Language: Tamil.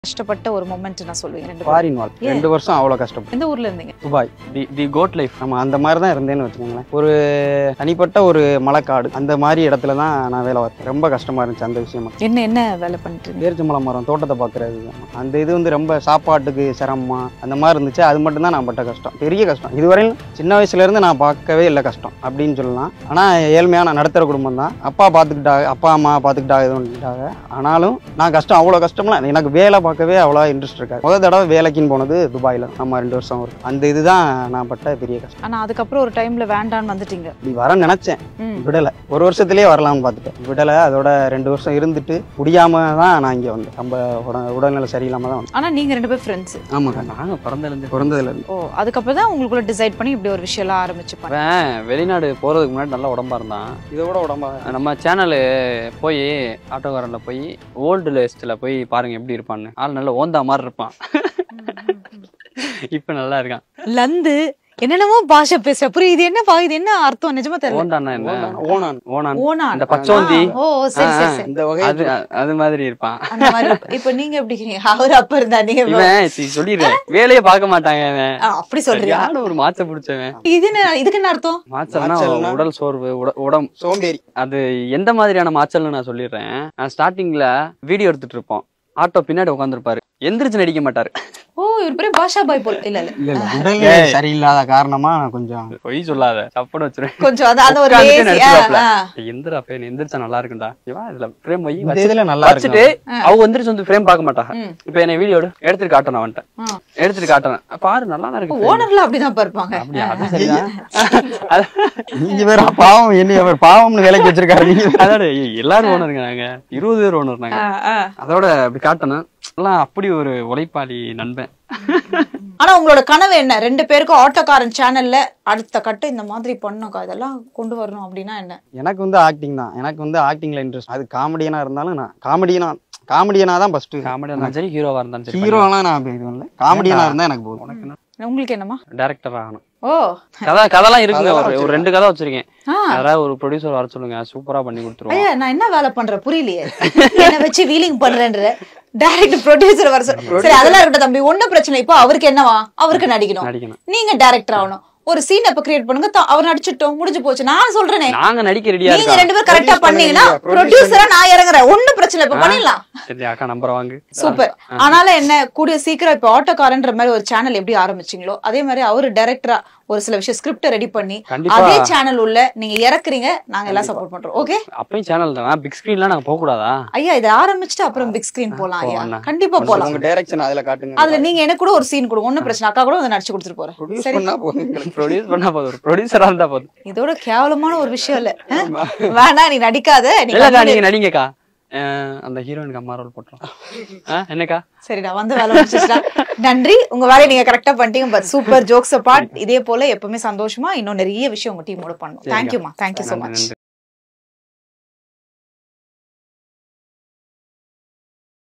கஷ்டப்பட்ட ஒரு மொமெண்ட் நான் சொல்லுவேன் ரெண்டு பேரும். ஃபாரின் வாழ் ஏன்? ரெண்டு வருஷம் அவ்வளோ கஷ்டப்பட்டேன் எந்த ஊர்ல இருந்தீங்க Dubai the the goat life நம்ம அந்த மாதிரி தான் இருந்தேன்னு வச்சுக்கோங்களேன் ஒரு தனிப்பட்ட ஒரு மலைக்காடு அந்த மாதிரி இடத்துல தான் நான் வேலை பார்த்தேன் ரொம்ப கஷ்டமா இருந்துச்சு அந்த விஷயமா என்ன என்ன வேலை பண்ணிட்டு இருந்தீங்க பேரிச்சம்பழம் மரம் தோட்டத்தை பார்க்குறது அந்த இது வந்து ரொம்ப சாப்பாட்டுக்கு சிரமமா அந்த மாதிரி இருந்துச்சு அது மட்டும் தான் நான் பட்ட கஷ்டம் பெரிய கஷ்டம் இதுவரையும் சின்ன வயசுல இருந்து நான் பார்க்கவே இல்லை கஷ்டம் அப்படின்னு சொல்லலாம் ஆனால் ஏழ்மையான நடுத்தர குடும்பம் தான் அப்பா பார்த்துக்கிட்டாங்க அப்பா அம்மா பார்த்துக்கிட்டாங்க இது பண்ணிக்கிட்டாங்க ஆனாலும் நான் கஷ்டம் அவ்வளோ கஷ்டம்லாம் எனக்கு வேலை பார்க்கவே அவ்வளோ இன்ட்ரெஸ்ட் இருக்காது முதல் தடவை வேலைக்குன்னு போனது துபாயில் நம்ம ரெண்டு வருஷம் வரும் அந்த இதுதான் நான் பட்ட பெரிய கஷ்டம் ஆனா அதுக்கப்புறம் ஒரு டைம்ல வேண்டான்னு வந்துட்டீங்க இப்படி வர நினைச்சேன் ம். விடலை ஒரு வருஷத்துலேயே வரலாம்னு பார்த்துட்டேன் விடலை அதோட ரெண்டு வருஷம் இருந்துட்டு முடியாம தான் நான் இங்கே வந்தேன் நம்ம உட உடல்நிலை சரியில்லாம தான் வந்தேன் ஆனா நீங்க ரெண்டு பேரும் ஃப்ரெண்ட்ஸ் ஆமாங்க நாங்க பிறந்தலேருந்து பிறந்ததுல இருந்து ஓ அதுக்கப்புறம் தான் உங்களுக்குள்ள டிசைட் பண்ணி இப்படி ஒரு விஷயம் எல்லாம் ஆரம்பிச்சு பண்ண அவன் வெளிநாடு போறதுக்கு முன்னாடி நல்லா உடம்பா இருந்தான் இதை விட உடம்பா நம்ம சேனலு போய் ஆட்டோக்காரன்ல போய் ஓல்டு லிஸ்ட்ல போய் பாருங்க எப்படி இருப்பான்னு ஆள் நல்ல ஓந்தா மாதிரி இருப்பான் இப்ப நல்லா இருக்கான் லந்து என்னென்னமோ பாஷை பேசுற புரியுது இது என்ன பா இது என்ன அர்த்தம் நிஜமா தெரியல ஓந்தான்னா என்ன ஓனான் ஓனான் ஓனான் இந்த பச்சோந்தி ஓ சரி சரி சரி இந்த வகை அது அது மாதிரி இருப்பான் அந்த மாதிரி இப்ப- இப்ப நீங்க எப்படி இருக்கீங்க அவர் அப்ப இருந்தா நீங்க இப்ப- இவன் சரி, சொல்லிடுறேன் வேலையே பார்க்க மாட்டாங்க இவன் ஆ, அப்படி சொல்றியா சரியான ஒரு மாச்ச பிடிச்சவன் இது என்ன இதுக்கு என்ன அர்த்தம் மாச்சல்னா மாச்சல்னா? உடல் சோர்வு உட- உடம் சோம்பேறி அது எந்த மாதிரியான மாச்சல்னு நான் சொல்லிடுறேன் நான் ஸ்டார்டிங்ல வீடியோ எடுத்துட்டு இருப்போம் ஆட்டோ பின்னாடி உட்காந்துருப்பாரு எந்திரிச்சு நடிக்க மாட்டாரு ஓ இவர் பெரிய பாஷா பாய் போல் இல்ல இல்ல இல்ல இல்ல உடல்நிலை சரியில்லாத காரணமா நான் கொஞ்சம் பொய் சொல்லாத சப்பன வச்சிருவேன் கொஞ்சம் அது அந்த ஒரு உட்கார்ந்துட்டு lazy- ஆ, நடிச்சுப்பாப்ல. ஆ. எந்திரா பையன் எந்திரிச்சா நல்லா இருக்கும்டா இவன் இதுல ஃப்ரேம் வை இந்த இதுல நல்லா வச்சுட்டு இருக்கு அவங்க எந்திரிச்சு வந்து ஃப்ரேம் பார்க்க மாட்டாங்க ம். இப்ப என்ன வீடியோ எடுத்துட்டு காட்டணும் அவன்கிட்ட ஆ. எடுத்துட்டு காட்டணும் பாரு நல்லா தான் இருக்கு frame. ஓனர்ல அப்படிதான் பார்ப்பாங்க அப்படியா அது சரிதான் அது- நீங்க வேற பாவம் என்ன அவர் பாவம்னு வேலைக்கு வச்சிருக்காரு நீங்க அதோட ஏய், எல்லாரும் ஓனருங்க நாங்க இருபது பேர் ஓனர் நாங்க ஆ, ஆ. அதோட அப்படி காட்டணும் எல்லாம் அப்படி ஒரு உழைப்பாளி நண்பன் ஆனா உங்களோட கனவு என்ன ரெண்டு பேருக்கும் ஆட்டோக்காரன் சேனல்ல அடுத்த கட்டு இந்த மாதிரி பண்ணுக்கா இதெல்லாம் கொண்டு வரணும் அப்படின்னா என்ன எனக்கு வந்து ஆக்டிங் தான் எனக்கு வந்து ஆக்டிங்ல இன்ட்ரெஸ்ட் அது காமெடியனா இருந்தாலும் நான் காமெடியனா காமெடியனா தான் ஃபர்ஸ்ட் காமெடியா இருந்தாலும் சரி ஹீரோவா இருந்தாலும் சரி ஹீரோலாம் நான் இது பண்ணல காமெடியனா இருந்தா எனக்கு போதும் உங்களுக்கு என்னமா டேரக்டர் ஆகணும் ஓ கதை கதைலாம் இருக்குங்க ஒரு ஒரு ரெண்டு கதை வச்சிருக்கேன் ஆ. யாராவது ஒரு ப்ரொடியூசர் வர சொல்லுங்க சூப்பரா பண்ணி கொடுத்துருவோம் ஐயா நான் என்ன வேலை பண்றேன் புரியலையே என்ன வச்சு வீலிங் பண்றேன்ற டைரக்ட் ப்ரொடியூசர் வர சொல் சரி அதெல்லாம் இருக்கட்டும் தம்பி ஒண்ணும் பிரச்சனை இப்போ அவருக்கு என்னவா அவருக்கு நடிக்கணும் நடிக்கணும் நீங்க டைரக்டர் ஆகணும் ஒரு சீன் அப்ப கிரியேட் பண்ணுங்க த- அவர் நடிச்சிட்டோம் முடிஞ்சு போச்சு நான் சொல்றேனே நாங்க நடிக்க ரெடியா நீங்க இருக்கோம் ரெண்டு பேரும் கரெக்டா Produce பண்ணீங்கன்னா பண்ணுவீங்க, produce ப்ரொடியூசரா நான் இறங்குறேன் ஒண்ணும் பிரச்சனை இப்ப பண்ணிடலாம் சரி அக்கா நம்பர் வாங்கு சூப்பர் ஆனாலும் என்ன கூடிய சீக்கிரம் இப்ப ஆட்டோக்காரன்ற மாதிரி ஒரு சேனல் எப்படி ஆரம்பிச்சீங்களோ அதே மாதிரி அவரு டைரக்டரா ஒரு சில விஷயம் ஸ்கிரிப்ட ரெடி பண்ணி கண்டிப்பா. அதே சேனல் உள்ள நீங்க இறக்குறீங்க நாங்க எல்லாம் சப்போர்ட் பண்றோம் ஓகே அப்பயும் சேனல் தான் பிக் ஸ்கிரீன்லாம் நாங்க போக கூடாதா ஐயா இதை ஆரம்பிச்சுட்டு அப்புறம் பிக் ஸ்கிரீன் போலாம் ஐயா போலாம். கண்டிப்பா போலாம் உங்க டைரக்ஷன் அதுல காட்டுங்க அதுல நீங்க எனக்கு கூட ஒரு சீன் கொடுங்க ஒண்ணும் பிரச்சனை அக்கா கூட வந்து நடிச்சு கொடுத்துட்டு போறேன் ப்ரொடியூஸ் சரி பண்ணா போதும் எங்களுக்கு. ப்ரொடியூஸ் பண்ணா போதும் ஒரு ப்ரொடியூசரா இருந்தா போதும் இதோட கேவலமான ஒரு விஷயம் இல்ல ஆ? வேணாம் நீ நடிக்காத நீ இல்லக்கா கம்முனு நீங்க நடிங்கக்கா அஹ், அந்த ஹீரோயினுக்கு அம்மா ரோல் போட்டுரும் ஆ, என்னக்கா சரிடா வந்து வேலை முடிச்சிட்டா நன்றி உங்க வேலையை நீங்க கரெக்டா பண்ணிட்டீங்க பட் சூப்பர் ஜோக்ஸ் பார்ட் இதே போல எப்பவுமே சந்தோஷமா இன்னும் நிறைய விஷயம் உங்க டீமோட பண்ணணும் தேங்க்யூமா தேங்க்யூ சோ நன்றி, மச் நன்றி